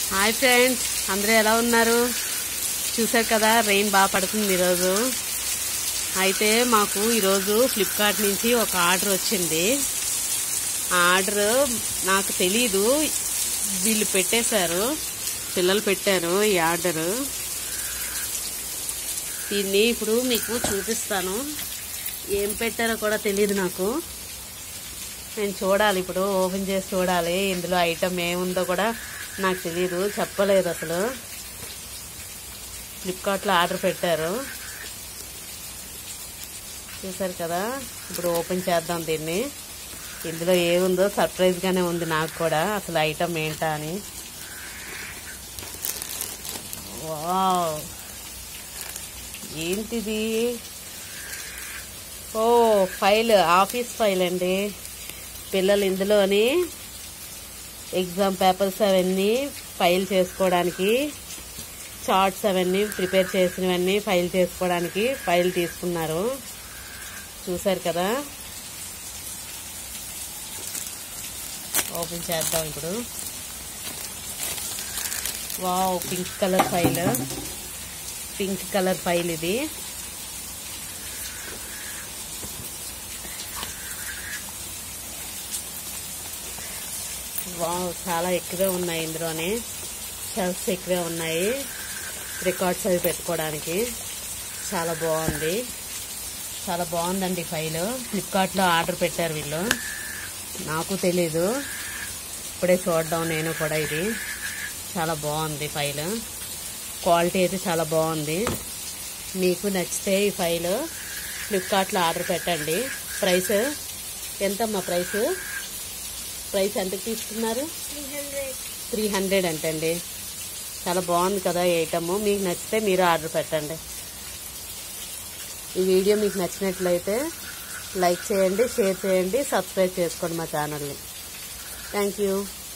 hi friends అందరూ ఎలా ఉన్నారు చూసారు కదా రెయిన్ బాగా పడుతుంది ఈరోజు అయితే మాకు ఈరోజు ఫ్లిప్కార్ట్ నుంచి ఒక ఆర్డర్ వచ్చింది ఆ ఆర్డర్ నాకు తెలీదు వీళ్ళు పెట్టేశారు పిల్లలు పెట్టారు ఈ ఆర్డరు దీన్ని ఇప్పుడు మీకు చూపిస్తాను ఏం పెట్టారో కూడా తెలియదు నాకు నేను చూడాలి ఇప్పుడు ఓపెన్ చేసి చూడాలి ఇందులో ఐటమ్ ఏముందో కూడా నాకు తెలియదు చెప్పలేదు అసలు ఫ్లిప్కార్ట్లో ఆర్డర్ పెట్టారు చూసారు కదా ఇప్పుడు ఓపెన్ చేద్దాం దీన్ని ఇందులో ఏముందో సర్ప్రైజ్గానే ఉంది నాకు కూడా అసలు ఐటమ్ ఏంటా అని వావ్ ఏంటిది ఓ ఫైల్ ఆఫీస్ ఫైల్ అండి పిల్లలు ఇందులోని ఎగ్జామ్ పేపర్స్ అవన్నీ ఫైల్ చేసుకోవడానికి చార్ట్స్ అవన్నీ ప్రిపేర్ చేసినవన్నీ ఫైల్ చేసుకోవడానికి ఫైల్ తీసుకున్నారు చూసారు కదా ఓపెన్ చేద్దాం ఇప్పుడు wow pink colour file pink colour file ఇది వావ్ చాలా ఎక్కువే ఉన్నాయి ఇందులోనే షెల్ఫ్స్ ఎక్కువే ఉన్నాయి రికార్డ్స్ అవి పెట్టుకోవడానికి చాలా బాగుంది చాలా బాగుందండి ఫైల్ ఫ్లిప్కార్ట్లో ఆర్డర్ పెట్టారు వీళ్ళు నాకు తెలీదు ఇప్పుడే చూడడం నేను కూడా ఇది చాలా బాగుంది ఫైల్ క్వాలిటీ అయితే చాలా బాగుంది మీకు నచ్చితే ఈ ఫైల్ ఫ్లిప్కార్ట్లో ఆర్డర్ పెట్టండి ప్రైస్ ఎంతమ్మా ప్రైస్ ప్రైస్ ఎంతకి తీసుకున్నారు త్రీ హండ్రెడ్ అంటండి చాలా బాగుంది కదా ఈ ఐటమ్ మీకు నచ్చితే మీరు ఆర్డర్ పెట్టండి ఈ వీడియో మీకు నచ్చినట్లయితే లైక్ చేయండి షేర్ చేయండి సబ్స్క్రైబ్ చేసుకోండి మా ఛానల్ని థ్యాంక్ యూ